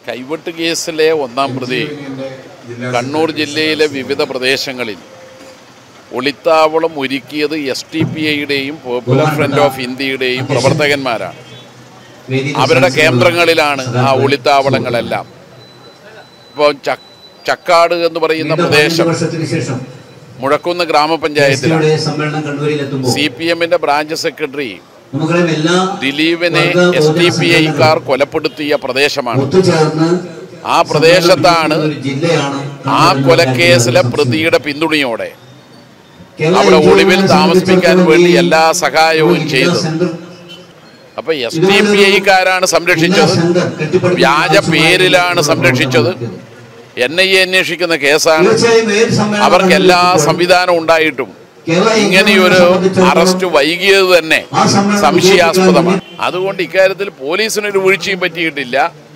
കൈവെട്ട് കേസിലെ ഒന്നാം പ്രതി കണ്ണൂർ ജില്ലയിലെ വിവിധ പ്രദേശങ്ങളിൽ ഒളിത്താവളം ഒരുക്കിയത് എസ് ടി പി ഐയുടെയും പോപ്പുലർ ഫ്രണ്ട് ഓഫ് ഇന്ത്യയുടെയും പ്രവർത്തകന്മാരാണ് അവരുടെ കേന്ദ്രങ്ങളിലാണ് ആ ഒളിത്താവളങ്ങളെല്ലാം ഇപ്പോൾ ച- ചക്കാട് എന്ന് പറയുന്ന പ്രദേശം വർഷത്തിന് ശേഷം മുഴക്കുന്ന് ഗ്രാമപഞ്ചായത്തിലാണ് എസ്പിയുടെ സമ്മേളനം കണ്ണൂരിലെത്തുമ്പോൾ സി പി എമ്മിന്റെ ബ്രാഞ്ച് സെക്രട്ടറി നമുക്കറിയാം എല്ലാ ദിലീപിനെ വർഗ എസ് ഡി ബഹുജന പി ഐക്കാർ കൊലപ്പെടുത്തിയ പ്രദേശമാണ് ഒത്തുചേർന്ന് ആ പ്രദേശത്താണ് ഒരു ജില്ലയാണ് ആ കൊലക്കേസിലെ പ്രതിയുടെ പിന്തുണയോടെ കേരള അവിടെ ഇന്ത്യ ഒളിവിൽ സംബന്ധിച്ചിടത്തോളം താമസിപ്പിക്കാൻ വേണ്ടി എല്ലാ സഹായവും ഇന്ത്യ ചെയ്തത് സെന്റർ അപ്പൊ എസ് ഡി പി ഐക്കാരാണ് സംരക്ഷിച്ചത് ഇന്ത്യ സെന്റർ കെട്ടിപ്പടുക്കാൻ വ്യാജ ആവശ്യമായ പേരിലാണ് ഒരു സംരക്ഷിച്ചത് എൻ ഐ എ അന്വേഷിക്കുന്ന കേസാണ് തീർച്ചയായും ഏത് സമ്മേളനം അവർക്ക് എല്ലാ നടക്കുമ്പോൾ സംവിധാനം ഉണ്ടായിട്ടും കേരള ഇന്ത്യ ഇങ്ങനെയൊരു സംബന്ധിച്ചിടത്തോളം അറസ്റ്റ് വൈകിയത് തന്നെ ആ സമ്മേളനം സംശയാസ്പദമാണ് അതുകൊണ്ട് ഇക്കാര്യത്തിൽ പോലീസിനൊരു വീഴ്ചയും പറ്റിയിട്ടില്ല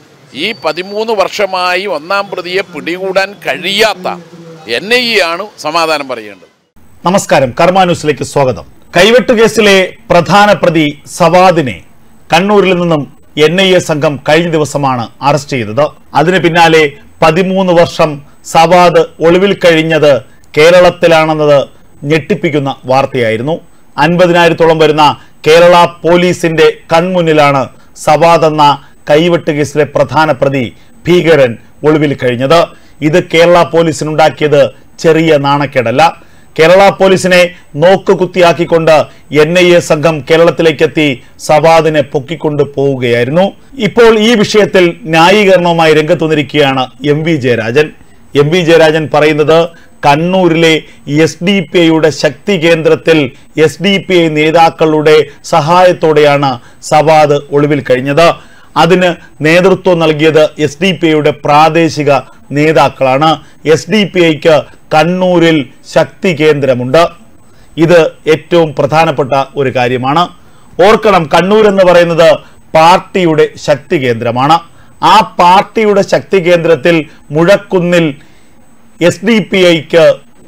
ഈ പതിമൂന്ന് വർഷമായി ഒന്നാം പ്രതിയെ പിടികൂടാൻ കഴിയാത്ത എൻ ഐ എ ആണ് സമാധാനം പറയേണ്ടത് നമസ്കാരം കർമ്മ ന്യൂസിലേക്ക് സ്വാഗതം കൈവെട്ട് കേസിലെ പ്രധാന പ്രതി സവാദിനെ കണ്ണൂരിൽ നിന്നും എൻ ഐ എ സംഘം കഴിഞ്ഞ ദിവസമാണ് അറസ്റ്റ് ചെയ്തത് അതിന് പിന്നാലെ പതിമൂന്ന് വർഷം സവാദ് ഒളിവിൽ കഴിഞ്ഞത് കേരളത്തിലാണെന്നത് ഞെട്ടിപ്പിക്കുന്ന വാർത്തയായിരുന്നു അൻപതിനായിരത്തോളം വരുന്ന കേരള പോലീസിന്റെ കൺമുന്നിലാണ് സവാദ് എന്ന കൈവെട്ട് കേസിലെ പ്രധാന പ്രതി ഭീകരൻ ഒളിവിൽ കഴിഞ്ഞത് ഇത് കേരള പോലീസിനുണ്ടാക്കിയത് ചെറിയ നാണക്കേടല്ല കേരള പോലീസിനെ നോക്കുകുത്തിയാക്കിക്കൊണ്ട് എൻ ഐ എ സംഘം കേരളത്തിലേക്കെത്തി സവാദിനെ പൊക്കിക്കൊണ്ട് പോവുകയായിരുന്നു ഇപ്പോൾ ഈ വിഷയത്തിൽ ന്യായീകരണവുമായി രംഗത്ത് വന്നിരിക്കുകയാണ് M V Jayarajan M V Jayarajan പറയുന്നത് കണ്ണൂരിലെ എസ് ഡി പി ഐയുടെ ശക്തി കേന്ദ്രത്തിൽ എസ് ഡി പി ഐ നേതാക്കളുടെ സഹായത്തോടെയാണ് സവാദ് ഒളിവിൽ കഴിഞ്ഞത് അതിന് നേതൃത്വം നൽകിയത് എസ് ഡി പി ഐയുടെ പ്രാദേശിക നേതാക്കളാണ് എസ് ഡി പി ഐക്ക് കണ്ണൂരിൽ ശക്തി കേന്ദ്രമുണ്ട് ഇത് ഏറ്റവും പ്രധാനപ്പെട്ട ഒരു കാര്യമാണ് ഓർക്കണം കണ്ണൂർ എന്ന് പറയുന്നത് പാർട്ടിയുടെ ശക്തി കേന്ദ്രമാണ് ആ പാർട്ടിയുടെ ശക്തി കേന്ദ്രത്തിൽ മുഴക്കുന്നിൽ എസ് ഡി പി ഐക്ക്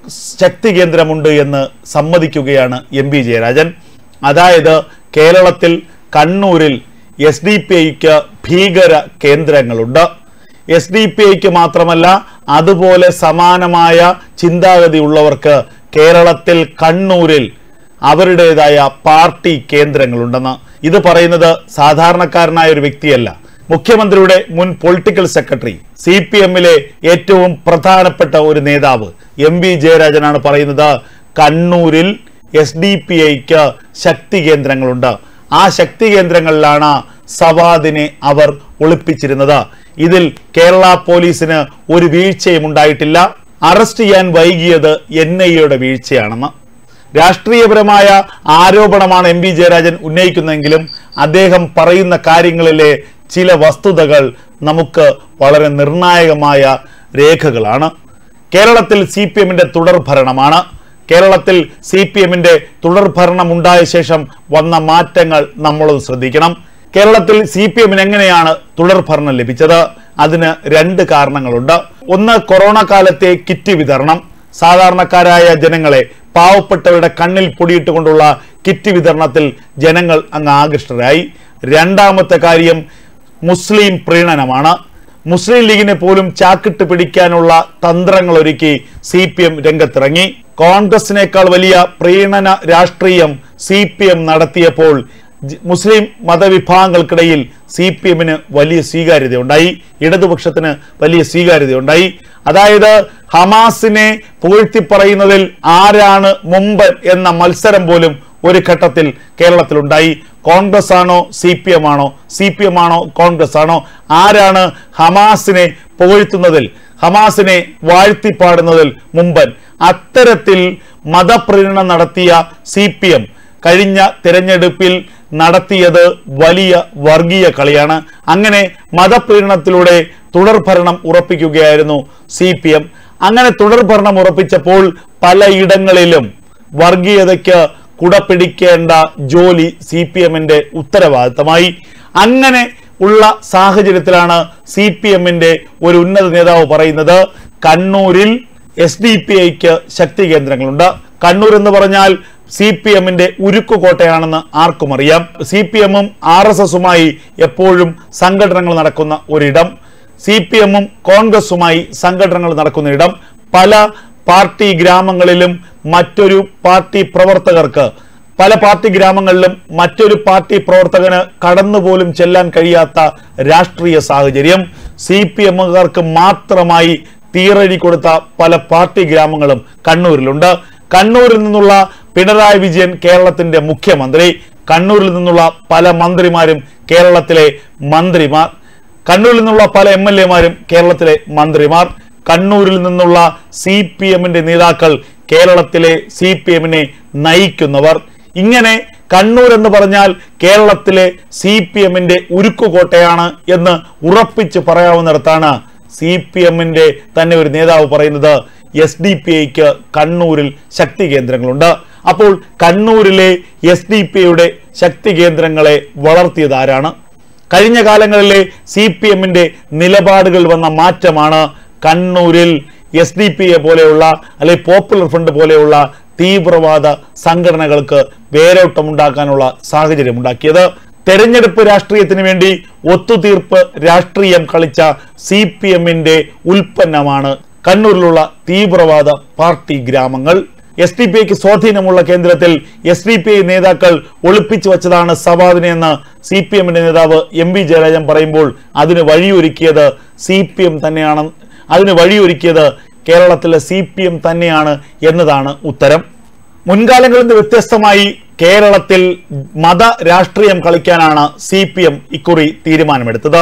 ശക്തി കേന്ദ്രമുണ്ട് എന്ന് സമ്മതിക്കുകയാണ് എം പി ജയരാജൻ അതായത് കേരളത്തിൽ കണ്ണൂരിൽ എസ് ഡി പി ഐക്ക് ഭീകര കേന്ദ്രങ്ങളുണ്ട് എസ് ഡി പി ഐക്ക് മാത്രമല്ല അതുപോലെ സമാനമായ ചിന്താഗതി ഉള്ളവർക്ക് കേരളത്തിൽ കണ്ണൂരിൽ അവരുടേതായ പാർട്ടി കേന്ദ്രങ്ങളുണ്ടെന്ന് ഇത് പറയുന്നത് സാധാരണക്കാരനായ ഒരു വ്യക്തിയല്ല മുഖ്യമന്ത്രിയുടെ മുൻ പൊളിറ്റിക്കൽ സെക്രട്ടറി സി പി എമ്മിലെ ഏറ്റവും പ്രധാനപ്പെട്ട ഒരു നേതാവ് എം വി ജയരാജനാണ് പറയുന്നത് കണ്ണൂരിൽ എസ് ഡി പി ഐക്ക് ശക്തി കേന്ദ്രങ്ങളുണ്ട് ആ ശക്തി കേന്ദ്രങ്ങളിലാണ് സവാദിനെ അവർ ഒളിപ്പിച്ചിരുന്നത് ഇതിൽ കേരള പോലീസിന് ഒരു വീഴ്ചയും ഉണ്ടായിട്ടില്ല അറസ്റ്റ് ചെയ്യാൻ വൈകിയത് എൻ ഐ എയുടെ വീഴ്ചയാണെന്ന് രാഷ്ട്രീയപരമായ ആരോപണമാണ് എം പി ജയരാജൻ ഉന്നയിക്കുന്നതെങ്കിലും അദ്ദേഹം പറയുന്ന കാര്യങ്ങളിലെ ചില വസ്തുതകൾ നമുക്ക് വളരെ നിർണായകമായ രേഖകളാണ് കേരളത്തിൽ സി പി എമ്മിന്റെ തുടർഭരണമാണ് കേരളത്തിൽ സി പി എമ്മിന്റെ തുടർഭരണം ഉണ്ടായ ശേഷം വന്ന മാറ്റങ്ങൾ നമ്മളത് ശ്രദ്ധിക്കണം കേരളത്തിൽ സി പി എമ്മിന് എങ്ങനെയാണ് തുടർഭരണം ലഭിച്ചത് അതിന് രണ്ട് കാരണങ്ങളുണ്ട് ഒന്ന് കൊറോണ കാലത്തെ കിറ്റ് വിതരണം സാധാരണക്കാരായ ജനങ്ങളെ പാവപ്പെട്ടവരുടെ കണ്ണിൽ പൊടിയിട്ടുകൊണ്ടുള്ള കിറ്റ് വിതരണത്തിൽ ജനങ്ങൾ അങ്ങ് ആകൃഷ്ടരായി രണ്ടാമത്തെ കാര്യം മുസ്ലിം പ്രീണനമാണ് മുസ്ലിം ലീഗിനെ പോലും ചാക്കിട്ട് പിടിക്കാനുള്ള തന്ത്രങ്ങൾ ഒരുക്കി സി പി എം രംഗത്തിറങ്ങി കോൺഗ്രസിനേക്കാൾ വലിയ പ്രീണന രാഷ്ട്രീയം സി പി എം നടത്തിയപ്പോൾ ജ- മുസ്ലിം മതവിഭാഗങ്ങൾക്കിടയിൽ സി പി എമ്മിന് വലിയ സ്വീകാര്യതയുണ്ടായി ഇടതുപക്ഷത്തിന് വലിയ സ്വീകാര്യതയുണ്ടായി അതായത് ഹമാസിനെ പുകഴ്ത്തി പറയുന്നതിൽ ആരാണ് മുമ്പൻ എന്ന മത്സരം പോലും ഒരു ഘട്ടത്തിൽ കേരളത്തിലുണ്ടായി കോൺഗ്രസ് ആണോ സി പി എം ആണോ സി പി എം ആണോ കോൺഗ്രസ് ആണോ ആരാണ് ഹമാസിനെ പുകഴ്ത്തുന്നതിൽ ഹമാസിനെ വാഴ്ത്തിപ്പാടുന്നതിൽ മുമ്പൻ അത്തരത്തിൽ മതപ്രീണനം നടത്തിയ സി പി എം കഴിഞ്ഞ തിരഞ്ഞെടുപ്പിൽ നടത്തിയത് വലിയ വർഗീയ കളിയാണ് അങ്ങനെ മതപ്രീണനത്തിലൂടെ തുടർഭരണം ഉറപ്പിക്കുകയായിരുന്നു സി പി എം അങ്ങനെ തുടർഭരണം ഉറപ്പിച്ചപ്പോൾ പലയിടങ്ങളിലും വർഗീയതയ്ക്ക് കുടപിടിക്കേണ്ട ജോലി സി പി എമ്മിന്റെ ഉത്തരവാദിത്തമായി അങ്ങനെ ഉള്ള സാഹചര്യത്തിലാണ് സി പി എമ്മിന്റെ ഒരു ഉന്നത നേതാവ് പറയുന്നത് കണ്ണൂരിൽ എസ് ഡി പി ഐക്ക് ശക്തി കേന്ദ്രങ്ങളുണ്ട് കണ്ണൂർ എന്ന് പറഞ്ഞാൽ സി പി എമ്മിന്റെ ഉരുക്കുകോട്ടയാണെന്ന് ആർക്കും അറിയാം സി പി എമ്മും ആർ എസ് എസുമായി എപ്പോഴും സംഘടനകൾ നടക്കുന്ന ഒരിടം സി പി എമ്മും കോൺഗ്രസുമായി സംഘടനകൾ നടക്കുന്നിടം പല പാർട്ടി ഗ്രാമങ്ങളിലും മറ്റൊരു പാർട്ടി പ്രവർത്തകർക്ക് പല പാർട്ടി ഗ്രാമങ്ങളിലും മറ്റൊരു പാർട്ടി പ്രവർത്തകന് കടന്നുപോലും ചെല്ലാൻ കഴിയാത്ത രാഷ്ട്രീയ സാഹചര്യം സി പി എമ്മുകാർക്ക് മാത്രമായി തീറഴി കൊടുത്ത പല പാർട്ടി ഗ്രാമങ്ങളും കണ്ണൂരിലുണ്ട് കണ്ണൂരിൽ നിന്നുള്ള പിണറായി വിജയൻ കേരളത്തിന്റെ മുഖ്യമന്ത്രി കണ്ണൂരിൽ നിന്നുള്ള പല മന്ത്രിമാരും കേരളത്തിലെ മന്ത്രിമാർ കണ്ണൂരിൽ നിന്നുള്ള പല എം എൽ എമാരും കേരളത്തിലെ മന്ത്രിമാർ കണ്ണൂരിൽ നിന്നുള്ള സി പി എമ്മിന്റെ നേതാക്കൾ കേരളത്തിലെ സി പി എമ്മിനെ നയിക്കുന്നവർ ഇങ്ങനെ കണ്ണൂർ എന്ന് പറഞ്ഞാൽ കേരളത്തിലെ സി പി എമ്മിന്റെ ഉരുക്കുകോട്ടയാണ് എന്ന് ഉറപ്പിച്ച് പറയാവുന്നിടത്താണ് സി പി എമ്മിന്റെ തന്നെ ഒരു നേതാവ് പറയുന്നത് എസ് ഡി പി ഐക്ക് കണ്ണൂരിൽ ശക്തി കേന്ദ്രങ്ങളുണ്ട് അപ്പോൾ കണ്ണൂരിലെ എസ് ഡി പി ഐയുടെ ശക്തി കേന്ദ്രങ്ങളെ വളർത്തിയത് ആരാണ് കഴിഞ്ഞ കാലങ്ങളിലെ സി പി എമ്മിന്റെ നിലപാടുകൾ വന്ന മാറ്റമാണ് കണ്ണൂരിൽ എസ് ഡി പി എ പോലെയുള്ള അല്ലെങ്കിൽ പോപ്പുലർ ഫ്രണ്ട് പോലെയുള്ള തീവ്രവാദ സംഘടനകൾക്ക് വേരോട്ടമുണ്ടാക്കാനുള്ള സാഹചര്യം ഉണ്ടാക്കിയത് തെരഞ്ഞെടുപ്പ് രാഷ്ട്രീയത്തിന് വേണ്ടി ഒത്തുതീർപ്പ് രാഷ്ട്രീയം കളിച്ച സി പി എമ്മിന്റെ ഉൽപ്പന്നമാണ് കണ്ണൂരിലുള്ള തീവ്രവാദ പാർട്ടി ഗ്രാമങ്ങൾ എസ് ഡി പി ഐക്ക് സ്വാധീനമുള്ള കേന്ദ്രത്തിൽ എസ് ഡി പി ഐ നേതാക്കൾ ഒളിപ്പിച്ചു വച്ചതാണ് സവാദിനെ എന്ന് സി പി എമ്മിന്റെ നേതാവ് എം വി ജയരാജൻ പറയുമ്പോൾ അതിന് വഴിയൊരുക്കിയത് സി പി എം തന്നെയാണ് അതിന് വഴിയൊരുക്കിയത് കേരളത്തിലെ സി പി എം തന്നെയാണ് എന്നതാണ് ഉത്തരം മുൻകാലങ്ങളിൽ നിന്ന് വ്യത്യസ്തമായി കേരളത്തിൽ മത രാഷ്ട്രീയം കളിക്കാനാണ് സി പി എം ഇക്കുറി തീരുമാനമെടുത്തത്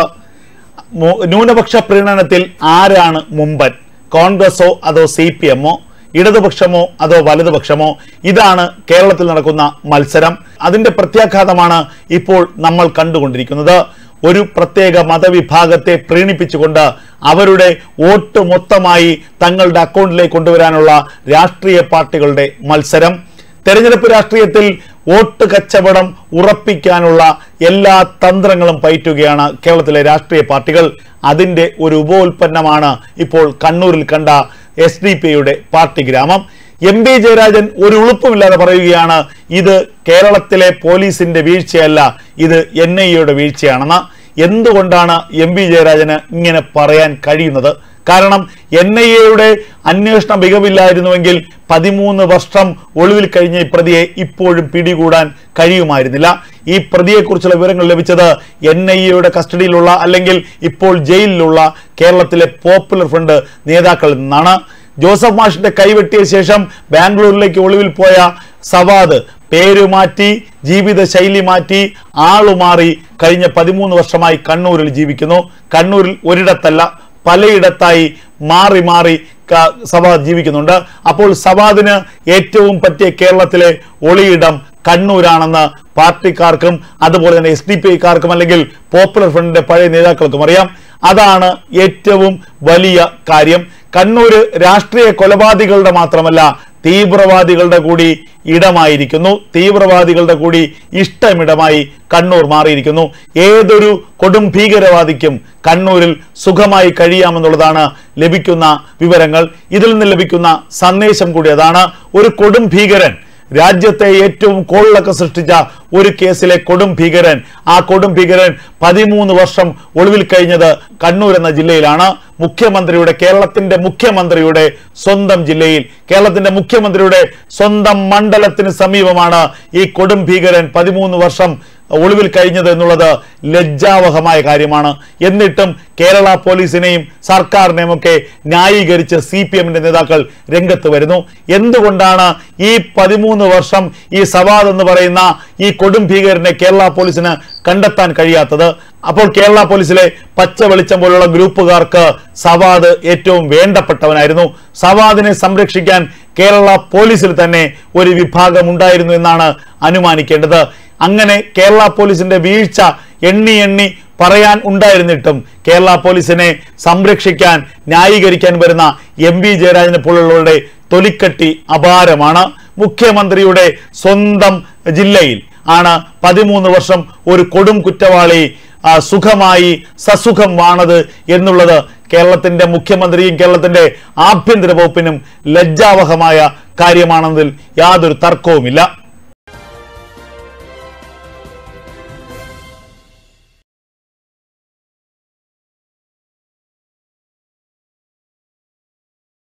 മു- ന്യൂനപക്ഷ പ്രീണനത്തിൽ ആരാണ് മുമ്പൻ കോൺഗ്രസോ അതോ സി പി എമ്മോ ഇടതുപക്ഷമോ അതോ വലതുപക്ഷമോ ഇതാണ് കേരളത്തിൽ നടക്കുന്ന മത്സരം അതിന്റെ പ്രത്യാഘാതമാണ് ഇപ്പോൾ നമ്മൾ കണ്ടുകൊണ്ടിരിക്കുന്നത് ഒരു പ്രത്യേക മതവിഭാഗത്തെ പ്രീണിപ്പിച്ചുകൊണ്ട് അവരുടെ വോട്ട് മൊത്തമായി തങ്ങളുടെ അക്കൗണ്ടിലേക്ക് കൊണ്ടുവരാനുള്ള രാഷ്ട്രീയ പാർട്ടികളുടെ മത്സരം തെരഞ്ഞെടുപ്പ് രാഷ്ട്രീയത്തിൽ വോട്ട് കച്ചവടം ഉറപ്പിക്കാനുള്ള എല്ലാ തന്ത്രങ്ങളും പയറ്റുകയാണ് കേരളത്തിലെ രാഷ്ട്രീയ പാർട്ടികൾ അതിന്റെ ഒരു ഉപോൽപ്പന്നമാണ് ഇപ്പോൾ കണ്ണൂരിൽ കണ്ട എസ് ഡി പി യുടെ പാർട്ടി ഗ്രാമം എം പി ജയരാജൻ ഒരു ഉളുപ്പുമില്ലാതെ പറയുകയാണ് ഇത് കേരളത്തിലെ പോലീസിന്റെ വീഴ്ചയല്ല ഇത് എൻ ഐ എയുടെ വീഴ്ചയാണെന്ന് എന്തുകൊണ്ടാണ് എം പി ജയരാജന് ഇങ്ങനെ പറയാൻ കഴിയുന്നത് കാരണം എൻ ഐ എയുടെ അന്വേഷണ മികവില്ലായിരുന്നുവെങ്കിൽ പതിമൂന്ന് വർഷം ഒളിവിൽ കഴിഞ്ഞ ഈ പ്രതിയെ ഇപ്പോഴും പിടികൂടാൻ കഴിയുമായിരുന്നില്ല ഈ പ്രതിയെക്കുറിച്ചുള്ള വിവരങ്ങൾ ലഭിച്ചത് എൻ ഐ എയുടെ കസ്റ്റഡിയിലുള്ള അല്ലെങ്കിൽ ഇപ്പോൾ ജയിലിലുള്ള കേരളത്തിലെ പോപ്പുലർ ഫ്രണ്ട് നേതാക്കളിൽ നിന്നാണ് ജോസഫ് മാഷിന്റെ കൈവെട്ടിയ ശേഷം ബാംഗ്ലൂരിലേക്ക് ഒളിവിൽ പോയ സവാദ് പേര് മാറ്റി ജീവിത ശൈലി മാറ്റി ആളുമാറി കഴിഞ്ഞ പതിമൂന്ന് വർഷമായി കണ്ണൂരിൽ ജീവിക്കുന്നു കണ്ണൂരിൽ ഒരിടത്തല്ല പലയിടത്തായി മാറി മാറി ക- സവാദ് ജീവിക്കുന്നുണ്ട് അപ്പോൾ സവാദിന് ഏറ്റവും പറ്റിയ കേരളത്തിലെ ഒളിയിടം കണ്ണൂരാണെന്ന് പാർട്ടിക്കാർക്കും അതുപോലെ തന്നെ എസ് ഡി പി ഐക്കാർക്കും അല്ലെങ്കിൽ പോപ്പുലർ ഫ്രണ്ടിന്റെ പഴയ നേതാക്കൾക്കും അറിയാം അതാണ് ഏറ്റവും വലിയ കാര്യം കണ്ണൂര് രാഷ്ട്രീയ കൊലപാതകളുടെ മാത്രമല്ല തീവ്രവാദികളുടെ കൂടി ഇടമായിരിക്കുന്നു തീവ്രവാദികളുടെ കൂടി ഇഷ്ടമിടമായി കണ്ണൂർ മാറിയിരിക്കുന്നു ഏതൊരു കൊടും ഭീകരവാദിക്കും കണ്ണൂരിൽ സുഖമായി കഴിയാമെന്നുള്ളതാണ് ലഭിക്കുന്ന വിവരങ്ങൾ ഇതിൽ നിന്ന് ലഭിക്കുന്ന സന്ദേശം കൂടി അതാണ് ഒരു കൊടും ഭീകരൻ രാജ്യത്തെ ഏറ്റവും കോളിളക്കം സൃഷ്ടിച്ച ഒരു കേസിലെ കൊടും ഭീകരൻ ആ കൊടും ഭീകരൻ പതിമൂന്ന് വർഷം ഒളിവിൽ കഴിഞ്ഞത് കണ്ണൂർ എന്ന ജില്ലയിലാണ് മുഖ്യമന്ത്രിയുടെ കേരളത്തിന്റെ മുഖ്യമന്ത്രിയുടെ സ്വന്തം ജില്ലയിൽ കേരളത്തിന്റെ മുഖ്യമന്ത്രിയുടെ സ്വന്തം മണ്ഡലത്തിന് സമീപമാണ് ഈ കൊടും ഭീകരൻ പതിമൂന്ന് വർഷം ഒളിവിൽ കഴിഞ്ഞത് എന്നുള്ളത് ലജ്ജാവഹമായ കാര്യമാണ് എന്നിട്ടും കേരള പോലീസിനെയും സർക്കാരിനെയും ഒക്കെ ന്യായീകരിച്ച് സി പി എമ്മിന്റെ നേതാക്കൾ രംഗത്ത് വരുന്നു എന്തുകൊണ്ടാണ് ഈ പതിമൂന്ന് വർഷം ഈ സവാദ് എന്ന് പറയുന്ന ഈ കൊടും ഭീകരനെ കേരള പോലീസിന് കണ്ടെത്താൻ കഴിയാത്തത് അപ്പോൾ കേരള പോലീസിലെ പച്ച വെളിച്ചം പോലുള്ള ഗ്രൂപ്പുകാർക്ക് സവാദ് ഏറ്റവും വേണ്ടപ്പെട്ടവനായിരുന്നു സവാദിനെ സംരക്ഷിക്കാൻ കേരള പോലീസിൽ തന്നെ ഒരു വിഭാഗം ഉണ്ടായിരുന്നു എന്നാണ് അനുമാനിക്കേണ്ടത് അങ്ങനെ കേരള പോലീസിന്റെ വീഴ്ച എണ്ണി എണ്ണി പറയാൻ ഉണ്ടായിരുന്നിട്ടും കേരള പോലീസിനെ സംരക്ഷിക്കാൻ ന്യായീകരിക്കാൻ വരുന്ന എം വി ജയരാജനെ പോലുള്ളവരുടെ തൊലിക്കട്ടി അപാരമാണ് മുഖ്യമന്ത്രിയുടെ സ്വന്തം ജില്ലയിൽ ആണ് പതിമൂന്ന് വർഷം ഒരു കൊടും കുറ്റവാളി ആ, സുഖമായി സസുഖം വാണത് എന്നുള്ളത് കേരളത്തിന്റെ മുഖ്യമന്ത്രിയും കേരളത്തിന്റെ ആഭ്യന്തര വകുപ്പിനും ലജ്ജാവഹമായ കാര്യമാണെന്നതിൽ യാതൊരു തർക്കവുമില്ല